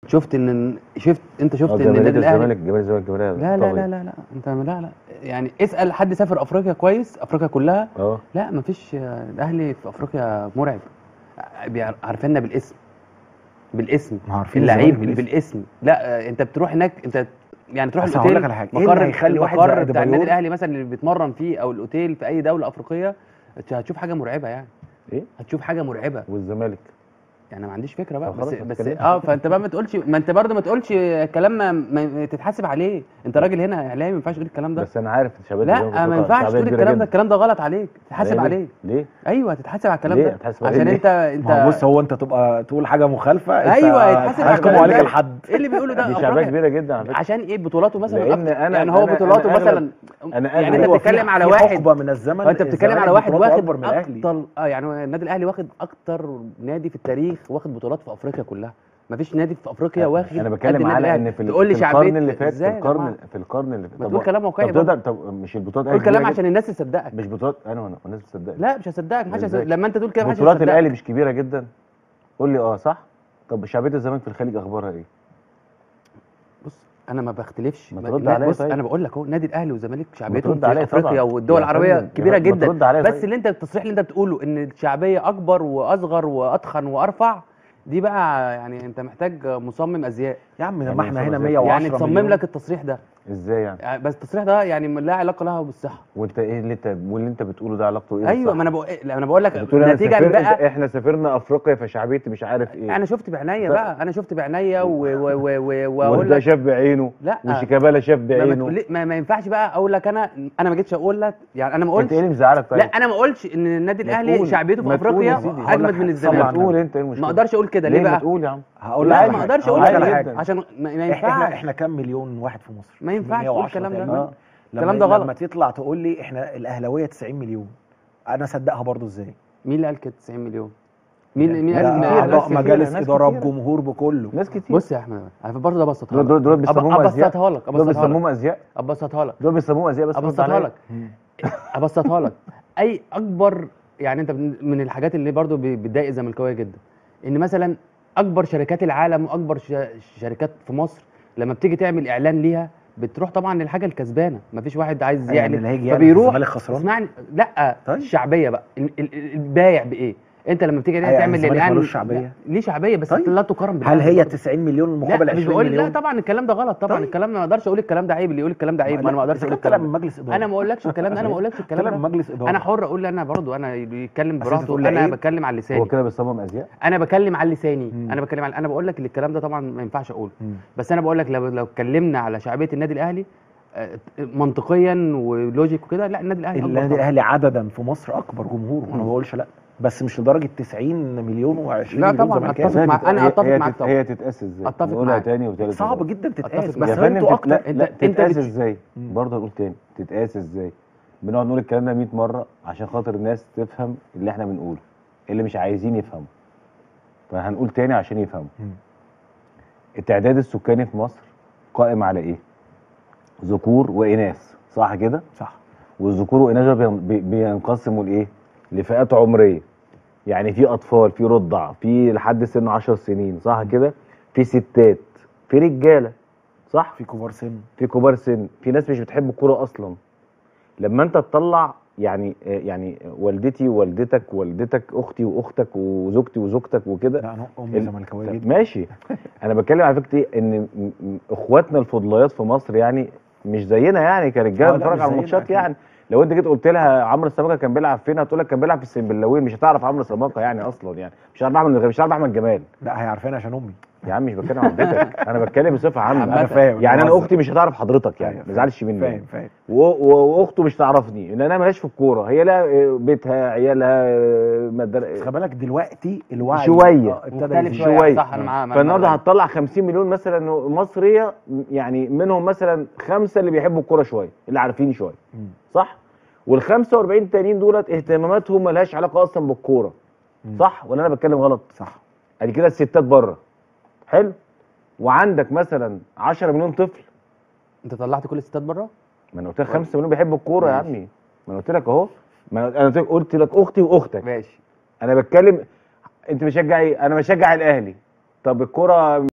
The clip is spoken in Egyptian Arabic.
شفت ان شفت انت شفت اه ان جماهير النادي الاهلي الزمالك جماهير الزمالك جماهير لا لا لا لا لا انت لا لا يعني اسال حد سافر افريقيا كويس افريقيا كلها اه لا مفيش الاهلي في افريقيا مرعب بيعر- عارفيننا بالاسم بالاسم ما عارفين اللعيب الزمالك اللي بالاسم. بالاسم لا آه، انت بتروح هناك انت يعني تروح بس هقول الاوتيل لك على حاجة، إيه اللي مقر هيخلي واحد المقر زي بتاع النادي أديبايور- الاهلي مثلا اللي بيتمرن فيه او الاوتيل في اي دوله افريقيه انت هتشوف حاجه مرعبه يعني ايه هتشوف حاجه مرعبه والزمالك يعني ما عنديش فكره بقى طب بس خلاص ما بس تتكلمش. اه فانت بقى ما تقولش ما انت برضه ما تقولش كلام ما, ما تتحاسب عليه انت راجل هنا اعلامي ما ينفعش تقول الكلام ده بس انا عارف شباب الزمالك لا ما بتوقع ينفعش شعبية تقول كبيرة الكلام جدا. ده الكلام ده غلط عليك تتحاسب ليه؟ عليه ليه ايوه هتتحاسب على الكلام ليه؟ ده هتتحاسب عليه عشان ليه؟ انت انت ما هو بص هو انت تبقى تقول حاجه مخالفه انت ايوه هيتحاسب على هيحكموا الكلام عليك ده. الحد ايه اللي بيقوله ده دي أفريقيا؟ شعبيه كبيره جدا على فكره عشان ايه بطولاته مثلا لأن أكتر. أنا- يعني هو أنا- بطولاته أنا أغلب- مثلا أنا يعني أغلب- انت أيوة، بتتكلم في- على في واحد حقبه من الزمن انت بتتكلم الزمالك على واحد بطولاته واخد اكبر من الاهلي اكتر اه يعني النادي الاهلي واخد اكتر نادي في التاريخ واخد بطولات في افريقيا كلها مفيش نادي في افريقيا واخد انا قد بتكلم النادي على الأهلي. ان في, ال- تقول لي في شعبيه القرن اللي فات ازاي في يا القرن جماعة؟ في القرن اللي فات ما طب تقول كلام واقعي طب تقدر برضه. طب مش البطولات قول كلام كبيرة عشان الناس تصدقك جدا؟ مش بطولات انا وانا الناس بتصدقني لا مش هصدقك محدش إزاي؟ هيصدق. لما انت تقول كده محدش بطولات هيصدقك. الاهلي مش كبيره جدا قول لي اه صح طب شعبيه الزمالك في الخليج اخبارها ايه بص انا ما بختلفش ما ما- ترد لا، عليا بص طيب. انا بقول لك اهو النادي الاهلي والزمالك شعبيتهم بترد في عليا افريقيا طبعاً. والدول يا العربيه فندم، كبيره يا- جدا بترد عليا بس طيب. اللي انت التصريح اللي انت بتقوله ان الشعبيه اكبر واصغر واتخن وارفع دي بقى يعني انت محتاج مصمم ازياء يا عم يعني لما احنا هنا يوصلوا 110 يعني تصمم مليون. لك التصريح ده ازاي يعني يعني بس التصريح ده يعني لا علاقه له بالصحه وانت ايه اللي انت واللي انت بتقوله ده علاقته ايه ايوه بالصح؟ ما انا بقول لا، انا بقول لك بتقول انا نتيجه سافرت بقى احنا سافرنا افريقيا فشعبيتي مش عارف ايه انا شفت بعينيا ف- بقى انا شفت بعينيا و- و- و- و- واقول وده لك شاف بعينه لا. وشيكابالا شاف ما, ما, بعينه تقول- ما, ما ينفعش بقى اقول لك انا انا ما جيتش اقول لك يعني انا ما انت قلتش ايه اللي مزعلك طيب لا انا ما قلتش ان النادي ما الاهلي تقول- شعبيته في ما تقول يا افريقيا سيدي. هقول اجمد لك من حاجة. ما الزمالك طبعاً. تقول انت ايه المشكله ما اقدرش اقول كده ليه ليه ما بقى تقول يا عم هقول لك لا على ما حاجة. اقدرش هقول اقول لك على كده حاجه عشان ما, ما احنا ينفعش احنا كام مليون واحد في مصر ما ينفعش تقول 110 الكلام ده. تقريباً. آه. لما الكلام ده غلط. لما تطلع تقول لي احنا الاهلاويه 90 مليون انا اصدقها برضو ازاي مين اللي قال كده 90 مليون مين مين ده قال كتير، إن- اعضاء كتيرة، مجالس ناس اداره كتيرة. بجمهور بكله ناس كتير بص يا احمد انا برضه ابسطها دول دول, دول لك بيسموهم أب- ازياء ابسطها لك دول ابسطها لك بيسموهم ازياء ابسطها لك دول بيسموهم ازياء بس رد ابسطها عليا. لك ابسطها لك اي اكبر يعني انت من من الحاجات اللي برضو بي- بتضايق الزملكاويه جدا ان مثلا اكبر شركات العالم واكبر ش- شركات في مصر لما بتيجي تعمل اعلان ليها بتروح طبعا للحاجه الكسبانه مفيش واحد عايز يعني يعلن اللي هيجي يعلن فبيروح الزمالك خسران؟ اسمعني لا طيب. الشعبيه بقى ال- ال- ال- البايع بايه انت لما بتيجي أيوة، يعني تعمل الزمالك الاعلان ملوش شعبية؟ لا، ليه شعبيه بس طيب. لا تقارن هل بالأهلي هي برضو. 90 مليون مقابل لا مش 20 بقول لا مليون طبعا الكلام ده غلط طبعا طيب. الكلام ما اقدرش اقول الكلام ده عيب اللي يقول الكلام ده عيب ما انا ما اقدرش اقول كلام الكلام ده مجلس اداره انا ما اقولكش الكلام ده انا ما اقولكش الكلام كلام ده مجلس اداره انا حر اقول انا برضو انا بيتكلم بس أنت براحته تقول لي انا عيب. بتكلم على هو لساني كده بيسموهم ازياء انا بتكلم على لساني مم. انا بتكلم على انا بقول لك الكلام ده طبعا ما ينفعش اقوله مم. بس انا بقول لك لو لو اتكلمنا على شعبيه النادي الاهلي آه، منطقيا ولوجيك وكده لا النادي الاهلي أكبر النادي طبعاً. الاهلي عددا في مصر اكبر جمهور وانا ما بقولش لا بس مش لدرجه 90 مليون و20 لا مليون طبعاً، زملكاوي. أتفق معاك. أنا هي- أتفق هي معاك تت- طبعاً. هي تتقاس ازاي أتفق نقولها معاك. تاني وتالت صعب وتالت. جدا تتقاس أتفق بس معاك. يا فندم انتوا تت- اكتر لا, أنت- لا أنت تتقاس بتش- ازاي مم. برضه هنقول تاني تتقاس ازاي بنقعد نقول الكلام ده 100 مره عشان خاطر الناس تفهم اللي احنا بنقوله اللي مش عايزين يفهموا فهنقول تاني عشان يفهموا مم. التعداد السكاني في مصر قائم على ايه ذكور واناث صح كده صح والذكور والاناث دول بين- بي- بينقسموا لايه لفئات عمريه يعني في اطفال في رضع في لحد سن 10 سنين صح كده في ستات في رجاله صح في كبار سن في كبار سن في ناس مش بتحب الكوره اصلا لما انت تطلع يعني آه، يعني والدتي ووالدتك ووالدتك اختي واختك وزوجتي وزوجتك وكده لا انا امي ال- زملكاويه طب جدا ماشي انا بتكلم على فكره إيه؟ ان م- م- اخواتنا الفضليات في مصر يعني مش زينا يعني كرجاله آه، لا، بنتفرج مش على زينا الماتشات أكيد. يعني لو انت جيت قلت لها عمرو السماكه كان بيلعب فين هتقول لك كان بيلعب في السنبلاوين مش هتعرف عمرو السماكه يعني اصلا يعني مش هتعرف احمد مش هتعرف احمد جمال لا هي عارفاني عشان امي يا عم مش بتكلم عن والدتك انا بتكلم بصفه عامه عامة. انا فاهم يعني انا بهزر. اختي مش هتعرف حضرتك يعني أيوة، ما تزعلش مني فاهم يعني. فاهم و- و- واخته مش تعرفني لان انا مالهاش في الكوره هي لا بيتها عيالها مدر... خلي بالك دلوقتي الوعي شوية. آه، ابتدى مختلف يزيد. شويه شوية. صح انا معاه معاه- فالنهارده معاه. هتطلع 50 مليون مثلا مصريه يعني منهم مثلا خمسه اللي بيحبوا الكوره شويه اللي عارفين شويه مم. صح وال 45 التانيين دولت اهتماماتهم ملهاش علاقه اصلا بالكوره مم. صح ولا انا بتكلم غلط صح ادي كده الستات بره حلو وعندك مثلا 10 مليون طفل انت طلعت كل الستات بره ما انا قلت لك 5 مليون بيحبوا الكوره يا ماشي. عمي ما انا قلت لك اهو ما انا قلت لك- قلت لك اختي واختك ماشي انا بتكلم انت بشجع ايه انا بشجع الاهلي طب الكوره